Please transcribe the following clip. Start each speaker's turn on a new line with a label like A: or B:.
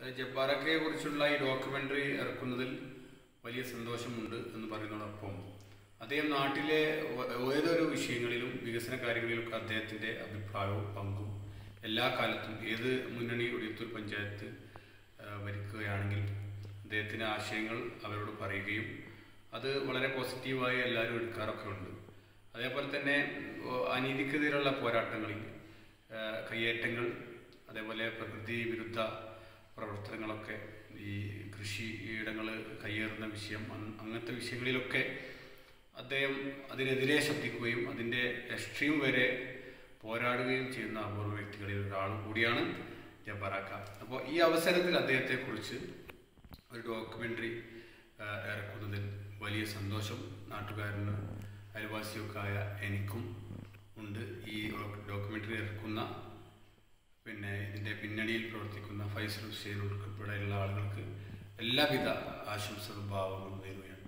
A: ജബ്ബാറക്കയെ കുറിച്ചുള്ള ഈ ഡോക്യുമെൻ്ററി ഇറക്കുന്നതിൽ വലിയ സന്തോഷമുണ്ട് എന്ന് പറയുന്നതോടൊപ്പം അദ്ദേഹം നാട്ടിലെ വ- ഏതൊരു വിഷയങ്ങളിലും വികസന കാര്യങ്ങളിലൊക്കെ അദ്ദേഹത്തിൻ്റെ അഭിപ്രായവും പങ്കും എല്ലാ കാലത്തും ഏത് മുന്നണി ഒടിയത്തൂർ പഞ്ചായത്ത് ആ, ഭരിക്കുകയാണെങ്കിൽ അദ്ദേഹത്തിൻ്റെ ആശയങ്ങൾ അവരോട് പറയുകയും അത് വളരെ പോസിറ്റീവായി എല്ലാവരും എടുക്കാറൊക്കെ ഉണ്ട് അതേപോലെ തന്നെ ഓ, അനീതിക്കെതിരെയുള്ള പോരാട്ടങ്ങളിൽ ആ, കയ്യേറ്റങ്ങൾ അതേപോലെ പ്രകൃതി വിരുദ്ധ പ്രവർത്തനങ്ങളൊക്കെ ഈ കൃഷിയിടങ്ങൾ കയ്യേറുന്ന വിഷയം അങ്- അങ്ങനത്തെ വിഷയങ്ങളിലൊക്കെ അദ്ദേഹം അതിനെതിരെ ശബ്ദിക്കുകയും അതിൻ്റെ എക്സ്ട്രീം വരെ പോരാടുകയും ചെയ്യുന്ന അപൂർവ വ്യക്തികളിൽ ഒരാൾ കൂടിയാണ് ജബറാക്ക അപ്പോൾ ഈ അവസരത്തിൽ അദ്ദേഹത്തെക്കുറിച്ച് ഒരു ഡോക്യുമെൻ്ററി ഇറക്കുന്നതിൽ വലിയ സന്തോഷം നാട്ടുകാരന് അയൽവാസിയൊക്കെ ആയ എനിക്കും ഉണ്ട് ഈ ഡോക്യുമെൻ്ററി ഇറക്കുന്ന പിന്നെ ഇതിൻ്റെ പിന്നണിയിൽ പ്രവർത്തിക്കുന്ന ഫൈസൽ ഹുസൈൻ ഉൾപ്പെടെയുള്ള ആളുകൾക്ക് എല്ലാവിധ ആശംസകളും ഭാവങ്ങളും നേരുകയാണ്